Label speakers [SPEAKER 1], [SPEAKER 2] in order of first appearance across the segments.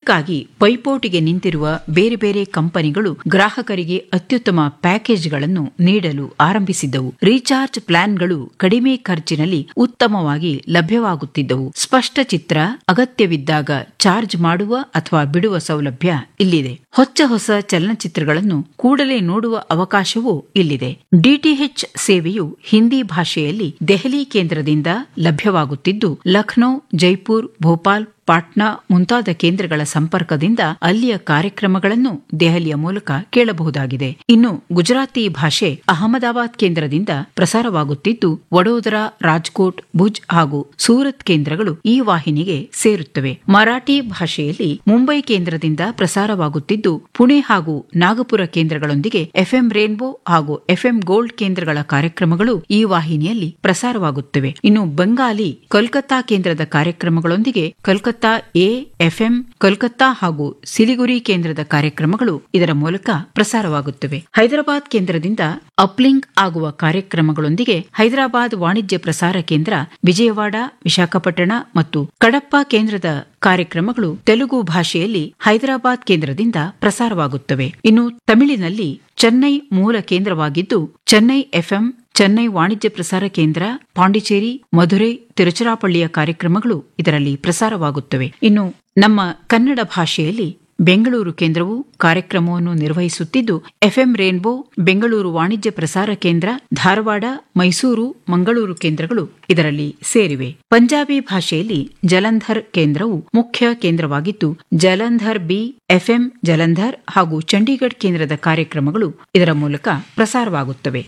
[SPEAKER 1] ಇದಕ್ಕಾಗಿ ಪೈಪೋಟಿಗೆ ನಿಂತಿರುವ ಬೇರೆ ಬೇರೆ ಕಂಪನಿಗಳು ಗ್ರಾಹಕರಿಗೆ ಅತ್ಯುತ್ತಮ ಪ್ಯಾಕೇಜ್ಗಳನ್ನು ನೀಡಲು ಆರಂಭಿಸಿದ್ದವು ರೀಚಾರ್ಜ್ ಪ್ಲಾನ್ಗಳು ಕಡಿಮೆ ಖರ್ಚಿನಲ್ಲಿ ಉತ್ತಮವಾಗಿ ಲಭ್ಯವಾಗುತ್ತಿದ್ದವು ಸ್ಪಷ್ಟ ಚಿತ್ರ ಅಗತ್ಯವಿದ್ದಾಗ ಚಾರ್ಜ್ ಮಾಡುವ ಅಥವಾ ಬಿಡುವ ಸೌಲಭ್ಯ ಇಲ್ಲಿದೆ ಹೊಚ್ಚ ಹೊಸ ಚಲನಚಿತ್ರಗಳನ್ನು ಕೂಡಲೇ ನೋಡುವ ಅವಕಾಶವೂ ಇಲ್ಲಿದೆ ಡಿಟಿಎಚ್ ಸೇವೆಯು ಹಿಂದಿ ಭಾಷೆಯಲ್ಲಿ ದೆಹಲಿ ಕೇಂದ್ರದಿಂದ ಲಭ್ಯವಾಗುತ್ತಿದ್ದು ಲಖನೌ ಜೈಪುರ್ ಭೋಪಾಲ್ ಪಾಟ್ನಾ ಮುಂತಾದ ಕೇಂದ್ರಗಳ ಸಂಪರ್ಕದಿಂದ ಅಲ್ಲಿಯ ಕಾರ್ಯಕ್ರಮಗಳನ್ನು ದೆಹಲಿಯ ಮೂಲಕ ಕೇಳಬಹುದಾಗಿದೆ ಇನ್ನು ಗುಜರಾತಿ ಭಾಷೆ ಅಹಮದಾಬಾದ್ ಕೇಂದ್ರದಿಂದ ಪ್ರಸಾರವಾಗುತ್ತಿದ್ದು ವಡೋದರಾ ರಾಜ್ಕೋಟ್ ಭುಜ್ ಹಾಗೂ ಸೂರತ್ ಕೇಂದ್ರಗಳು ಈ ವಾಹಿನಿಗೆ ಸೇರುತ್ತವೆ ಮರಾಠಿ ಭಾಷೆಯಲ್ಲಿ ಮುಂಬೈ ಕೇಂದ್ರದಿಂದ ಪ್ರಸಾರವಾಗುತ್ತಿದ್ದು ಪುಣೆ ಹಾಗೂ ನಾಗಪುರ ಕೇಂದ್ರಗಳೊಂದಿಗೆ ಎಫ್ಎಂ ರೇನ್ಬೋ ಹಾಗೂ ಎಫ್ಎಂ ಗೋಲ್ಡ್ ಕೇಂದ್ರಗಳ ಕಾರ್ಯಕ್ರಮಗಳು ಈ ವಾಹಿನಿಯಲ್ಲಿ ಪ್ರಸಾರವಾಗುತ್ತವೆ ಇನ್ನು ಬಂಗಾಲಿ ಕೋಲ್ಕತ್ತಾ ಕೇಂದ್ರದ ಕಾರ್ಯಕ್ರಮಗಳೊಂದಿಗೆ ಕೋಲ್ಕತ್ತಾ ಎ ಎಫ್ಎಂ ಕೋಲ್ಕತ್ತಾ ಹಾಗೂ ಸಿಲಿಗುರಿ ಕೇಂದ್ರದ ಕಾರ್ಯಕ್ರಮಗಳು ಇದರ ಮೂಲಕ ಪ್ರಸಾರವಾಗುತ್ತವೆ ಹೈದರಾಬಾದ್ ಕೇಂದ್ರದಿಂದ ಅಪ್ಲಿಂಕ್ ಆಗುವ ಕಾರ್ಯಕ್ರಮಗಳೊಂದಿಗೆ ಹೈದರಾಬಾದ್ ವಾಣಿಜ್ಯ ಪ್ರಸಾರ ಕೇಂದ್ರ ವಿಜಯವಾಡ ವಿಶಾಖಪಟ್ಟಣ ಮತ್ತು ಕಡಪ್ಪ ಕೇಂದ್ರದ ಕಾರ್ಯಕ್ರಮಗಳು ತೆಲುಗು ಭಾಷೆಯಲ್ಲಿ ಹೈದರಾಬಾದ್ ಕೇಂದ್ರದಿಂದ ಪ್ರಸಾರವಾಗುತ್ತವೆ ಇನ್ನು ತಮಿಳಿನಲ್ಲಿ ಚೆನ್ನೈ ಮೂಲ ಕೇಂದ್ರವಾಗಿದ್ದು ಚೆನ್ನೈ ಎಫ್ಎಂ ಚೆನ್ನೈ ವಾಣಿಜ್ಯ ಪ್ರಸಾರ ಕೇಂದ್ರ ಪಾಂಡಿಚೇರಿ ಮಧುರೈ ತಿರುಚಿರಾಪಳ್ಳಿಯ ಕಾರ್ಯಕ್ರಮಗಳು ಇದರಲ್ಲಿ ಪ್ರಸಾರವಾಗುತ್ತವೆ ಇನ್ನು ನಮ್ಮ ಕನ್ನಡ ಭಾಷೆಯಲ್ಲಿ ಬೆಂಗಳೂರು ಕೇಂದ್ರವು ಕಾರ್ಯಕ್ರಮವನ್ನು ನಿರ್ವಹಿಸುತ್ತಿದ್ದು ಎಫ್ಎಂ ರೇನ್ಬೋ ಬೆಂಗಳೂರು ವಾಣಿಜ್ಯ ಪ್ರಸಾರ ಕೇಂದ್ರ ಧಾರವಾಡ ಮೈಸೂರು ಮಂಗಳೂರು ಕೇಂದ್ರಗಳು ಇದರಲ್ಲಿ ಸೇರಿವೆ ಪಂಜಾಬಿ ಭಾಷೆಯಲ್ಲಿ ಜಲಂಧರ್ ಕೇಂದ್ರವು ಮುಖ್ಯ ಕೇಂದ್ರವಾಗಿದ್ದು ಜಲಂಧರ್ ಬಿ ಎಫ್ಎಂ ಜಲಂಧರ್ ಹಾಗೂ ಚಂಡೀಗಢ ಕೇಂದ್ರದ ಕಾರ್ಯಕ್ರಮಗಳು ಇದರ ಮೂಲಕ ಪ್ರಸಾರವಾಗುತ್ತವೆ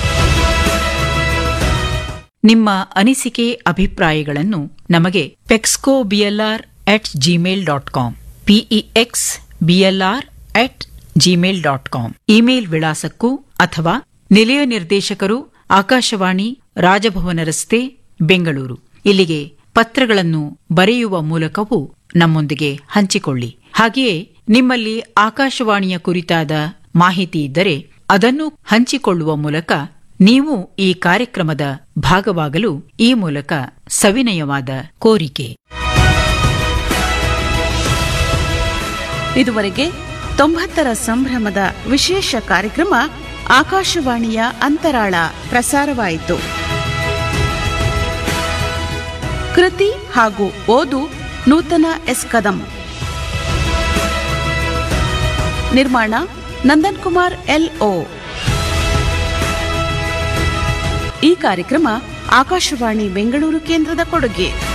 [SPEAKER 1] ನಿಮ್ಮ ಅನಿಸಿಕೆ ಅಭಿಪ್ರಾಯಗಳನ್ನು ನಮಗೆ pexco BLR at Gmail dot com PEX BLR at Gmail dot com email ವಿಳಾಸಕ್ಕೂ ಅಥವಾ ನಿಲಯ ನಿರ್ದೇಶಕರು ಆಕಾಶವಾಣಿ ರಾಜಭವನ ರಸ್ತೆ ಬೆಂಗಳೂರು ಇಲ್ಲಿಗೆ ಪತ್ರಗಳನ್ನು ಬರೆಯುವ ಮೂಲಕವೂ ನಮ್ಮೊಂದಿಗೆ ಹಂಚಿಕೊಳ್ಳಿ ಹಾಗೆಯೇ ನಿಮ್ಮಲ್ಲಿ ಆಕಾಶವಾಣಿಯ ಕುರಿತಾದ ಮಾಹಿತಿ ಇದ್ದರೆ ಅದನ್ನು ಹಂಚಿಕೊಳ್ಳುವ ಮೂಲಕ ನೀವು ಈ ಕಾರ್ಯಕ್ರಮದ ಭಾಗವಾಗಲು ಈ ಮೂಲಕ ಸವಿನಯವಾದ ಕೋರಿಕೆ
[SPEAKER 2] ಇದುವರೆಗೆ ತೊಂಬತ್ತರ ಸಂಭ್ರಮದ ವಿಶೇಷ ಕಾರ್ಯಕ್ರಮ ಆಕಾಶವಾಣಿಯ ಅಂತರಾಳ ಪ್ರಸಾರವಾಯಿತು ಕೃತಿ ಹಾಗೂ ಓದು ನೂತನ ಎಸ್ ಕದಂ ನಿರ್ಮಾಣ ನಂದನ್ ಕುಮಾರ್ ಎಲ್ಒ ಈ ಕಾರ್ಯಕ್ರಮ ಆಕಾಶವಾಣಿ ಬೆಂಗಳೂರು ಕೇಂದ್ರದ ಕೊಡುಗೆ